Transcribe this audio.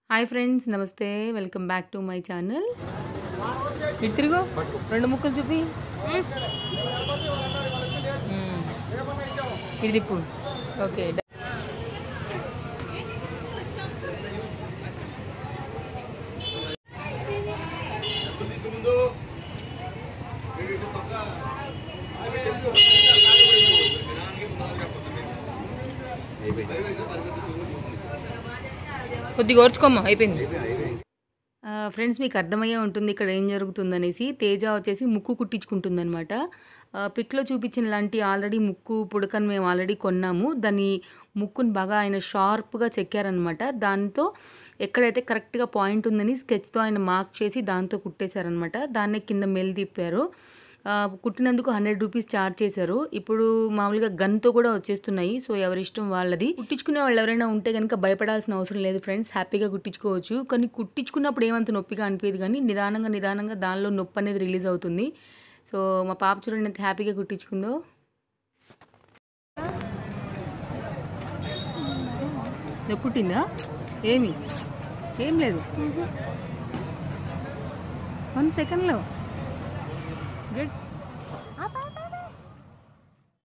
Hi friends నమస్తే welcome back to my channel ఇటు తిరుగు రెండు ముక్కలు చూపి మ్మ్. ఇటు తిప్పు ఓకే కొద్దిగా ఓర్చుకోమ్మా అయిపోయింది ఆ, ఫ్రెండ్స్ మీకు అర్థమయ్యే ఉంటుంది ఇక్కడ ఏం జరుగుతుందనేసి తేజ వచ్చేసి ముక్కు కుట్టించుకుంటుందన్నమాట ఆ, పిక్లో చూపించిన లాంటి ఆల్రెడీ ముక్కు పుడకను మేము ఆల్రెడీ కొన్నాము దాన్ని ముక్కుని బాగా ఆయన షార్ప్గా చెక్కారనమాట దాంతో ఎక్కడైతే కరెక్ట్గా పాయింట్ ఉందని స్కెచ్తో ఆయన మార్క్ చేసి దాంతో కుట్టేశారనమాట దాన్నే కింద మెల్ తిప్పారు ఆ, కుట్టినందుకు హండ్రెడ్ రూపీస్ ఛార్జ్ చేశారు ఇప్పుడు మామూలుగా గన్తో కూడా వచ్చేస్తున్నాయి సో ఎవరి ఇష్టం వాళ్ళది కుట్టించుకునే వాళ్ళు ఎవరైనా ఉంటే కనుక భయపడాల్సిన అవసరం లేదు ఫ్రెండ్స్ హ్యాపీగా కుట్టించుకోవచ్చు కానీ కుట్టించుకున్నప్పుడు ఏమంత నొప్పిగా అనిపించదు కానీ నిదానంగా నిదానంగా దానిలో నొప్పి అనేది రిలీజ్ అవుతుంది సో మా పాప చూడండి ఎంత హ్యాపీగా కుట్టించుకుందో నొప్పి పుట్టిందా ఏమి ఏం లేదు వన్ సెకండ్లో